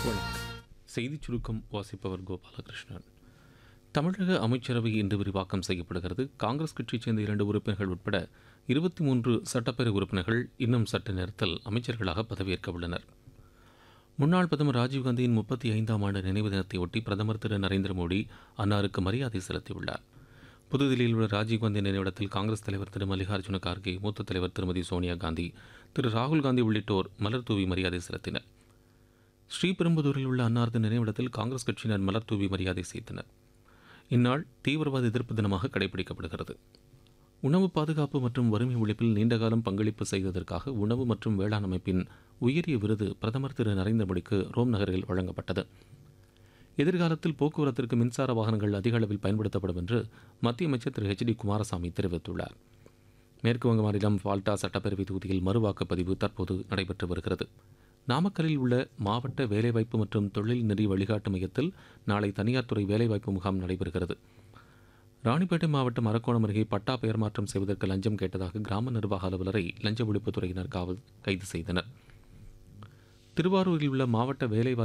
செய்திச் சுருக்கம் வாசிப்பவர் கோபாலகிருஷ்ணன் தமிழக அமைச்சரவை இன்று விரிவாக்கம் செய்யப்படுகிறது காங்கிரஸ் கட்சியைச் சேர்ந்த இரண்டு உறுப்பினர்கள் உட்பட இருபத்தி மூன்று சட்டப்பேரவை உறுப்பினர்கள் இன்னும் சற்று நேரத்தில் அமைச்சர்களாக பதவியேற்க உள்ளனர் முன்னாள் பிரதமர் ராஜீவ்காந்தியின் முப்பத்தி ஐந்தாம் ஆண்டு நினைவு தினத்தையொட்டி பிரதமர் திரு நரேந்திர மோடி அன்னாருக்கு மரியாதை செலுத்தியுள்ளார் புதுதில்லியில் உள்ள ராஜீவ்காந்தி நினைவிடத்தில் காங்கிரஸ் தலைவர் திரு மல்லிகார்ஜுன கார்கே மூத்த தலைவர் திருமதி சோனியா காந்தி திரு ராகுல் காந்தி உள்ளிட்டோர் மலர் தூவி மரியாதை செலுத்தினர் ஸ்ரீபெரும்புதூரில் உள்ள அன்னாரது நினைவிடத்தில் காங்கிரஸ் கட்சியினர் மலர் தூவி மரியாதை செய்தனர் இந்நாள் தீவிரவாத எதிர்ப்பு தினமாக கடைபிடிக்கப்படுகிறது உணவு பாதுகாப்பு மற்றும் வறுமை ஒழிப்பில் நீண்டகாலம் பங்களிப்பு செய்ததற்காக உணவு மற்றும் வேளாண் அமைப்பின் உயரிய விருது பிரதமர் திரு நரேந்திர மோடிக்கு ரோம் நகரில் வழங்கப்பட்டது எதிர்காலத்தில் போக்குவரத்திற்கு மின்சார வாகனங்கள் அதிக அளவில் பயன்படுத்தப்படும் என்று மத்திய அமைச்சர் திரு ஹெச் டி குமாரசாமி தெரிவித்துள்ளார் மேற்குவங்க மாநிலம் ஃபால்டா சட்டப்பேரவை தொகுதியில் மறுவாக்குப்பதிவு தற்போது நடைபெற்று வருகிறது நாமக்கல்லில் உள்ள மாவட்ட வேலைவாய்ப்பு மற்றும் தொழில் நெறி வழிகாட்டு மையத்தில் நாளை தனியார் துறை வேலைவாய்ப்பு முகாம் நடைபெறுகிறது ராணிப்பேட்டை மாவட்டம் அரக்கோணம் அருகே பட்டா பெயர் மாற்றம் செய்வதற்கு லஞ்சம் கேட்டதாக கிராம நிர்வாக அலுவலரை லஞ்ச ஒழிப்புத்துறையினர் காவல் கைது செய்தனர் திருவாரூரில் உள்ள மாவட்ட வேலைவாய்ப்பு